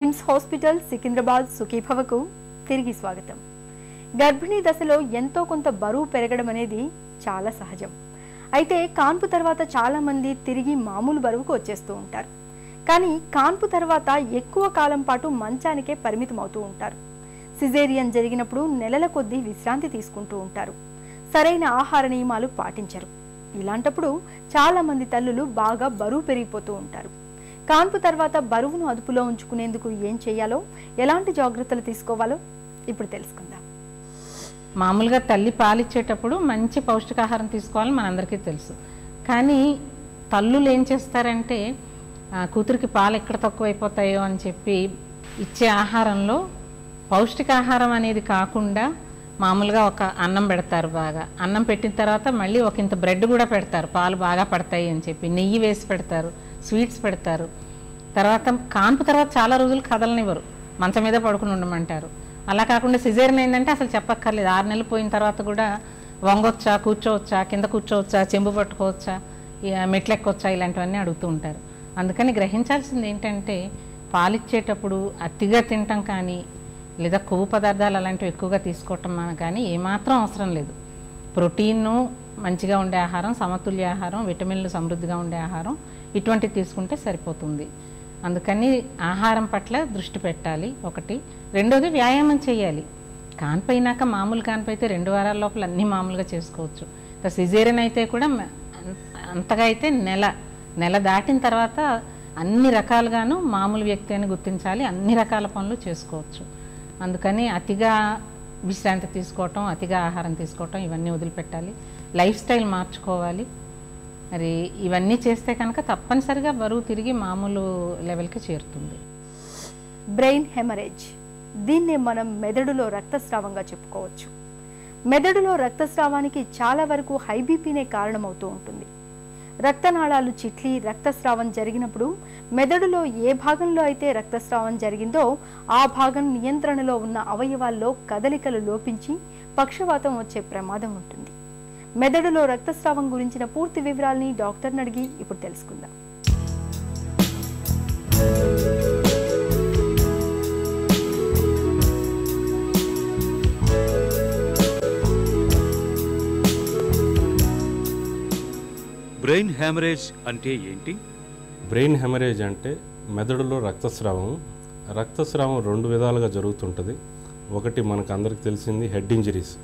KIMS hospital Secunderabad సుఖీభవకు తిరిగి స్వాగతం గర్భిణీ దశలో ఎంతో కొంత బరువు పెరగడం అనేది చాలా సహజం అయితే కాన్పు తర్వాత చాలా మంది తిరిగి మామూలు బరువుకు వచ్చేస్తూ ఉంటారు కానీ కాన్పు తర్వాత ఎక్కువ కాలం పాటు మంచానికే పరిమితం అవుతూ ఉంటారు సిజేరియన్ జరిగినప్పుడు నెలల కొద్దీ విశ్రాంతి తీసుకుంటూ ఉంటారు సరైన ఆహార నియమాలు పాటించరు ఇలాంటప్పుడు చాలా మంది తల్లులు బాగా బరువు పెరిగిపోతూ ఉంటారు కాన్పు తర్వాత బరువును అదుపులో ఉంచుకునేందుకు ఏం చేయాలో ఎలాంటి జాగ్రత్తలు తీసుకోవాలో ఇప్పుడు తెలుసుకుందాం మామూలుగా తల్లి పాలిచ్చేటప్పుడు మంచి పౌష్టికాహారం తీసుకోవాలని మనందరికీ తెలుసు కానీ తల్లులు ఏం చేస్తారంటే ఆ, కూతురికి పాలు ఎక్కడ తక్కువైపోతాయో అని చెప్పి ఇచ్చే ఆహారంలో పౌష్టికాహారం అనేది కాకుండా మామూలుగా ఒక అన్నం పెడతారు బాగా అన్నం పెట్టిన తర్వాత మళ్ళీ ఒక ఇంత బ్రెడ్ కూడా పెడతారు పాలు బాగా పడతాయి అని చెప్పి నెయ్యి వేసి పెడతారు స్వీట్స్ పెడతారు తర్వాత కాన్పు తర్వాత చాలా రోజులు కదలనివ్వరు మంచం మీద పడుకుని ఉండమంటారు అలా కాకుండా సిజేరియన్ ఏంటంటే అసలు చెప్పక్కర్లేదు ఆరు నెలలు పోయిన తర్వాత కూడా వంగొచ్చా కూర్చోవచ్చా కింద కూర్చోవచ్చా చెంబు పట్టుకోవచ్చా ఇక మెట్లు ఎక్కొచ్చా ఇలాంటివన్నీ అడుగుతూ ఉంటారు అందుకని గ్రహించాల్సింది ఏంటంటే పాలిచ్చేటప్పుడు అతిగా తినటం కానీ లేదా కొవ్వు పదార్థాలు అలాంటివి ఎక్కువగా తీసుకోవటం కానీ ఏమాత్రం అవసరం లేదు ప్రోటీన్ను మంచిగా ఉండే ఆహారం సమతుల్య ఆహారం విటమిన్లు సమృద్ధిగా ఉండే ఆహారం ఇటువంటివి తీసుకుంటే సరిపోతుంది అందుకని ఆహారం పట్ల దృష్టి పెట్టాలి ఒకటి రెండోది వ్యాయామం చేయాలి కాన్పైనాక మామూలు కాన్పైతే రెండు వారాల లోపల అన్నీ మామూలుగా చేసుకోవచ్చు సిజేరియన్ అయితే కూడా మ- అం- అంతగా అయితే నెల నెల దాటిన తర్వాత అన్ని రకాలుగాను మామూలు వ్యక్తి అని గుర్తించాలి అన్ని రకాల పనులు చేసుకోవచ్చు అందుకని అతిగా విశ్రాంతి తీసుకోవటం అతిగా ఆహారం తీసుకోవటం ఇవన్నీ వదిలిపెట్టాలి లైఫ్ స్టైల్ మార్చుకోవాలి మరి ఇవన్నీ చేస్తే కనుక తప్పనిసరిగా బరువు తిరిగి మామూలు లెవెల్కి చేరుతుంది బ్రెయిన్ హెమరేజ్ దీన్నే మనం మెదడులో రక్తస్రావంగా చెప్పుకోవచ్చు మెదడులో రక్తస్రావానికి చాలా వరకు హై బీపీనే కారణమవుతూ ఉంటుంది రక్తనాళాలు చిట్లి రక్తస్రావం జరిగినప్పుడు మెదడులో ఏ భాగంలో అయితే రక్తస్రావం జరిగిందో ఆ భాగం నియంత్రణలో ఉన్న అవయవాల్లో కదలికలు లోపించి పక్షవాతం వచ్చే ప్రమాదం ఉంటుంది మెదడులో రక్తస్రావం గురించిన పూర్తి వివరాల్ని డాక్టర్ని అడిగి ఇప్పుడు తెలుసుకుందాం బ్రెయిన్ హ్యామరేజ్ అంటే ఏంటి బ్రెయిన్ హెమరేజ్ అంటే మెదడులో రక్తస్రావం రక్తస్రావం రెండు విధాలుగా జరుగుతుంటుంది ఒకటి మనకు అందరికి తెలిసింది హెడ్ ఇంజరీస్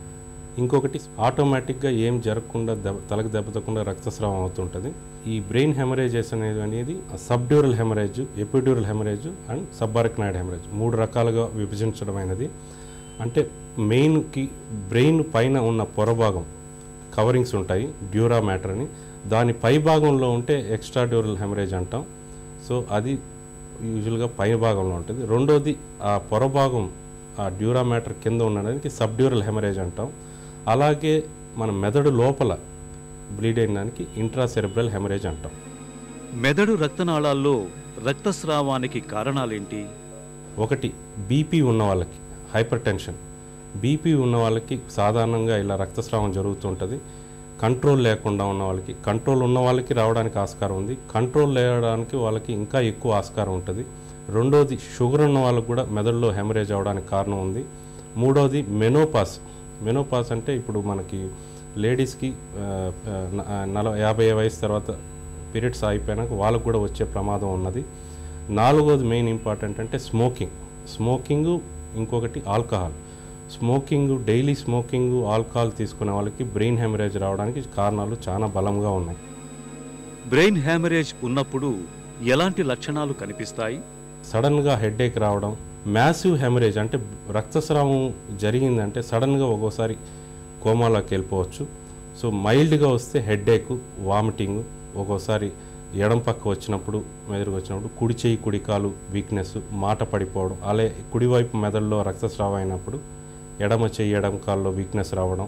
ఇంకొకటి ఆటోమేటిక్గా ఏం జరగకుండా దెబ్బ తలకు దెబ్బతకుండా రక్తస్రావం అవుతుంటుంది ఈ బ్రెయిన్ హెమరేజెస్ అనేది అనేది subdural hemorrhage epidural hemorrhage and subarachnoid hemorrhage మూడు రకాలుగా విభజించడమైనది అంటే మెయిన్కి బ్రెయిన్ పైన ఉన్న పొరభాగం కవరింగ్స్ ఉంటాయి డ్యూరా మ్యాటర్ అని దాని పై భాగంలో ఉంటే ఎక్స్ట్రా డ్యూరల్ హెమరేజ్ అంటాం సో అది యూజువల్గా పై భాగంలో ఉంటుంది రెండోది ఆ పొరభాగం ఆ డ్యూరా మ్యాటర్ కింద ఉండడానికి సబ్డ్యూరల్ హెమరేజ్ అంటాం అలాగే మన మెదడు లోపల బ్లీడ్ అయినానికి ఇంట్రా సెరెబ్రల్ హెమరేజ్ అంటాం మెదడు రక్తనాళాల్లో రక్తస్రావానికి కారణాలేంటి ఒకటి బీపీ ఉన్న వాళ్ళకి హైపర్ టెన్షన్ బీపీ ఉన్న వాళ్ళకి సాధారణంగా ఇలా రక్తస్రావం జరుగుతుంటుంది కంట్రోల్ లేకుండా ఉన్న వాళ్ళకి కంట్రోల్ ఉన్న వాళ్ళకి రావడానికి ఆస్కారం ఉంది కంట్రోల్ లేవడానికి వాళ్ళకి ఇంకా ఎక్కువ ఆస్కారం ఉంటుంది రెండోది షుగర్ ఉన్న వాళ్ళకి కూడా మెదడులో హెమరేజ్ అవడానికి కారణం ఉంది మూడోది మెనోపాస్ మెనోపాస్ అంటే ఇప్పుడు మనకి లేడీస్కి ఆ, ఆ, న- ఆ, నల యాభై వయసు తర్వాత పీరియడ్స్ అయిపోయినాక వాళ్ళకు కూడా వచ్చే ప్రమాదం ఉన్నది నాలుగోది మెయిన్ ఇంపార్టెంట్ అంటే స్మోకింగ్ స్మోకింగ్ ఇంకొకటి alcohol smoking daily smoking alcohol తీసుకునే వాళ్ళకి బ్రెయిన్ హెమరేజ్ రావడానికి కారణాలు చాలా బలంగా ఉన్నాయి బ్రెయిన్ హ్యామరేజ్ ఉన్నప్పుడు ఎలాంటి లక్షణాలు కనిపిస్తాయి సడన్గా హెడేక్ రావడం మ్యాసివ్ హెమరేజ్ అంటే రక్తస్రావం జరిగిందంటే సడన్గా ఒక్కోసారి కోమాలోకి వెళ్ళిపోవచ్చు సో మైల్డ్గా వస్తే హెడేక్ వామిటింగ్ ఒక్కోసారి ఎడం పక్క వచ్చినప్పుడు మెదడుకు వచ్చినప్పుడు కుడి చేయి కుడి కాలు వీక్నెస్ మాట పడిపోవడం అలా కుడివైపు మెదడులో రక్తస్రావం అయినప్పుడు ఎడమ చేయి ఎడమ కాల్లో వీక్నెస్ రావడం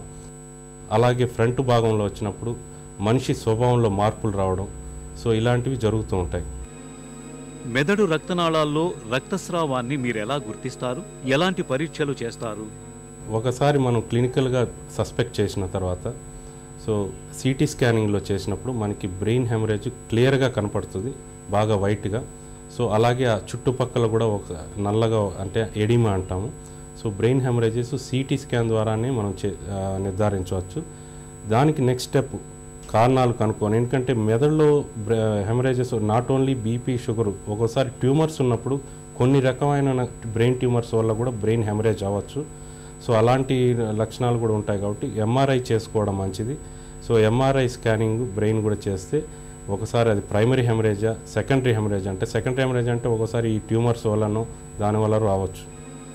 అలాగే ఫ్రంట్ భాగంలో వచ్చినప్పుడు మనిషి స్వభావంలో మార్పులు రావడం సో ఇలాంటివి జరుగుతూ ఉంటాయి మెదడు రక్తనాళాల్లో రక్తస్రావాన్ని మీరు ఎలా గుర్తిస్తారు ఎలాంటి పరీక్షలు చేస్తారు ఒకసారి మనం క్లినికల్గా సస్పెక్ట్ చేసిన తర్వాత సో సిటీ స్కానింగ్లో చేసినప్పుడు మనకి బ్రెయిన్ హెమరేజ్ క్లియర్గా కనపడుతుంది బాగా వైట్గా సో అలాగే ఆ చుట్టుపక్కల కూడా ఒక నల్లగా అంటే ఎడిమా అంటాము so brain hemorrhages CT scan ద్వారానే మనం చే ఆ, నిర్ధారించవచ్చు దానికి నెక్స్ట్ స్టెప్ కారణాలు కనుక్కోని ఎందుకంటే మెదడులో hemorrhages not only BP sugar ఒక్కోసారి ట్యూమర్స్ ఉన్నప్పుడు కొన్ని రకమైన బ్రెయిన్ ట్యూమర్స్ వల్ల కూడా బ్రెయిన్ హెమరేజ్ అవ్వచ్చు సో అలాంటి లక్షణాలు కూడా ఉంటాయి కాబట్టి ఎంఆర్ఐ చేసుకోవడం మంచిది సో ఎంఆర్ఐ స్కానింగ్ బ్రెయిన్ కూడా చేస్తే ఒకసారి అది ప్రైమరీ హెమరేజా సెకండరీ హెమరేజ్ అంటే సెకండరీ హెమరేజ్ అంటే ఒకసారి ఈ ట్యూమర్స్ వల్లనో దాని వల్ల రావచ్చు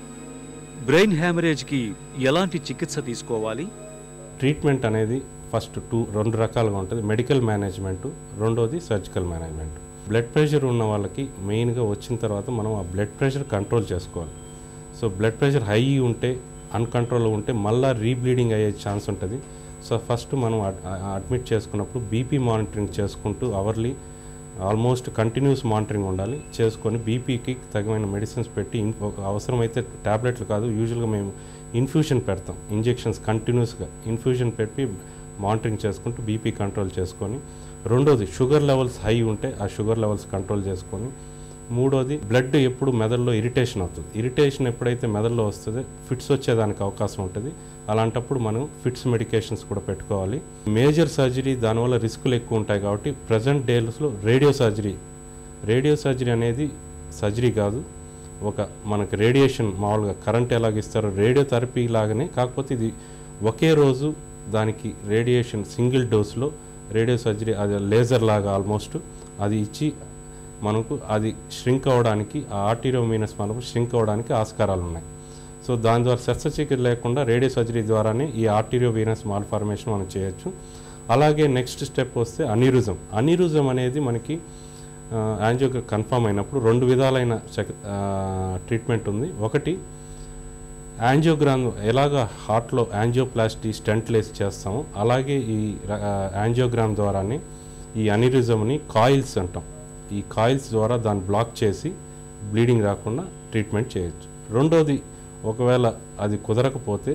బ్రెయిన్ హ్యామరేజ్కి ఎలాంటి చికిత్స తీసుకోవాలి ట్రీట్మెంట్ అనేది ఫస్ట్ టూ రెండు రకాలుగా ఉంటుంది మెడికల్ మేనేజ్మెంట్ రెండోది సర్జికల్ మేనేజ్మెంట్ బ్లడ్ ప్రెషర్ ఉన్న వాళ్ళకి మెయిన్గా వచ్చిన తర్వాత మనం ఆ బ్లడ్ ప్రెషర్ కంట్రోల్ చేసుకోవాలి సో బ్లడ్ ప్రెషర్ హై ఉంటే అన్కంట్రోల్ ఉంటే మళ్ళీ రీబ్లీడింగ్ అయ్యే ఛాన్స్ ఉంటుంది సో ఫస్ట్ మనం అడ్- అడ్మిట్ చేసుకున్నప్పుడు బీపీ మానిటరింగ్ చేసుకుంటూ అవర్లీ ఆల్మోస్ట్ కంటిన్యూస్ మానిటరింగ్ ఉండాలి చేసుకొని బీపీకి తగిన మెడిసిన్స్ పెట్టి ఇన్- ఒక అవసరమైతే ట్యాబ్లెట్లు కాదు యూజువల్గా మేము ఇన్ఫ్యూషన్ పెడతాం ఇంజెక్షన్స్ కంటిన్యూస్గా ఇన్ఫ్యూషన్ పెట్టి మానిటరింగ్ చేసుకుంటూ బీపీ కంట్రోల్ చేసుకొని రెండోది షుగర్ లెవెల్స్ హై ఉంటే ఆ షుగర్ లెవెల్స్ కంట్రోల్ చేసుకొని మూడోది బ్లడ్ ఎప్పుడు మెదడులో ఇరిటేషన్ అవుతుంది ఇరిటేషన్ ఎప్పుడైతే మెదడులో వస్తుందో ఫిట్స్ వచ్చేదానికి అవకాశం ఉంటుంది అలాంటప్పుడు మనం ఫిట్స్ మెడికేషన్స్ కూడా పెట్టుకోవాలి మేజర్ సర్జరీ దానివల్ల రిస్కులు ఎక్కువ ఉంటాయి కాబట్టి ప్రజెంట్ డేస్లో రేడియో సర్జరీ రేడియో సర్జరీ అనేది సర్జరీ కాదు ఒక మనకి రేడియేషన్ మామూలుగా కరెంట్ ఎలాగ ఇస్తారో రేడియో థెరపీ లాగానే కాకపోతే ఇది ఒకే రోజు దానికి రేడియేషన్ సింగిల్ డోస్లో రేడియో సర్జరీ అది లేజర్ లాగా ఆల్మోస్ట్ అది ఇచ్చి మనకు అది ష్రింక్ అవ్వడానికి ఆ ఆర్టీరియోమీనస్ మనకు ష్రింక్ అవ్వడానికి ఆస్కారాలు ఉన్నాయి సో దాని ద్వారా శస్త్రచికిత్స లేకుండా రేడియో సర్జరీ ద్వారానే ఈ ఆర్టీరియో వీనస్ మాల్ఫార్మేషన్ మనం చేయొచ్చు అలాగే నెక్స్ట్ స్టెప్ వస్తే అనిరుజం అనిరుజం అనేది మనకి యాంజియో కన్ఫర్మ్ అయినప్పుడు రెండు విధాలైన ట్రీట్మెంట్ ఉంది ఒకటి యాంజియోగ్రామ్ ఎలాగ హార్ట్లో యాంజియోప్లాస్టీ స్టెంట్ లేసి చేస్తామో అలాగే ఈ యాంజియోగ్రామ్ ద్వారానే ఈ అనిరిజంని కాయిల్స్ అంటాం ఈ కాయిల్స్ ద్వారా దాన్ని బ్లాక్ చేసి బ్లీడింగ్ రాకుండా ట్రీట్మెంట్ చేయొచ్చు రెండోది ఒకవేళ అది కుదరకపోతే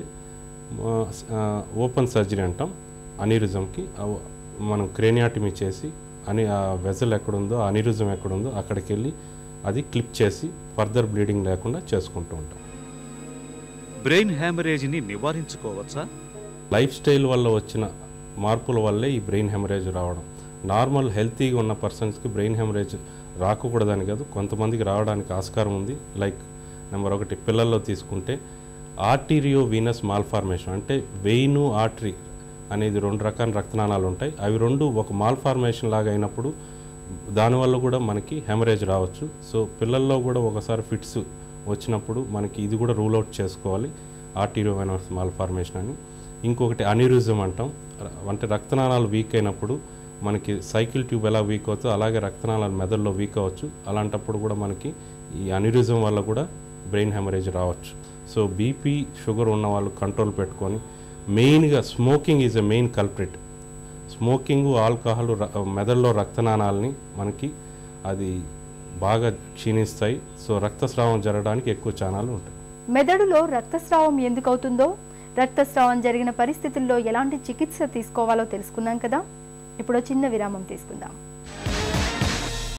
ఓపెన్ సర్జరీ అంటాం అనిరిజంకి మనం క్రేనియాటమీ చేసి అని ఆ వెజల్ ఎక్కడుందో ఆ అనిరిజం ఎక్కడుందో అక్కడికి వెళ్ళి అది క్లిప్ చేసి ఫర్దర్ బ్లీడింగ్ లేకుండా చేసుకుంటూ ఉంటాం బ్రెయిన్ హ్యామరేజ్ని నివారించుకోవచ్చా లైఫ్ స్టైల్ వల్ల వచ్చిన మార్పుల వల్లే ఈ బ్రెయిన్ హెమరేజ్ రావడం నార్మల్ హెల్తీగా ఉన్న పర్సన్స్కి బ్రెయిన్ హెమరేజ్ రాకూడదని కాదు కొంతమందికి రావడానికి ఆస్కారం ఉంది లైక్ నెంబర్ ఒకటి పిల్లల్లో తీసుకుంటే ఆర్టీరియో వీనస్ మాల్ఫార్మేషన్ అంటే వెయిను ఆర్టరీ అనేది రెండు రకాల రక్తనాళాలు ఉంటాయి అవి రెండు ఒక మాల్ఫార్మేషన్ లాగా అయినప్పుడు దానివల్ల కూడా మనకి హెమరేజ్ రావచ్చు సో పిల్లల్లో కూడా ఒకసారి ఫిట్స్ వచ్చినప్పుడు మనకి ఇది కూడా రూల్ అవుట్ చేసుకోవాలి ఆర్టీరియో వెనస్ మాల్ఫార్మేషన్ అని ఇంకొకటి అనిరిజం అంటాం ర- అంటే రక్తనాళాలు వీక్ అయినప్పుడు మనకి సైకిల్ ట్యూబ్ ఎలా వీక్ అవుతుందో అలాగే రక్తనాళాలు మెదడులో వీక్ అవ్వచ్చు అలాంటప్పుడు కూడా మనకి ఈ అనిరిజం వల్ల కూడా బ్రెయిన్ హెమరేజ్ రావచ్చు సో బీపీ షుగర్ ఉన్న వాళ్ళు కంట్రోల్ పెట్టుకొని మెయిన్గా smoking is a main culprit smoking alcohol ర- మెదడులో రక్తనాళాలని మనకి అది బాగా క్షీణిస్తాయి సో రక్తస్రావం జరగడానికి ఎక్కువ ఛానాలు ఉంటాయి మెదడులో రక్తస్రావం ఎందుకు అవుతుందో రక్తస్రావం జరిగిన పరిస్థితుల్లో ఎలాంటి చికిత్స తీసుకోవాలో తెలుసుకున్నాం కదా ఇప్పుడు చిన్న విరామం తీసుకుందాం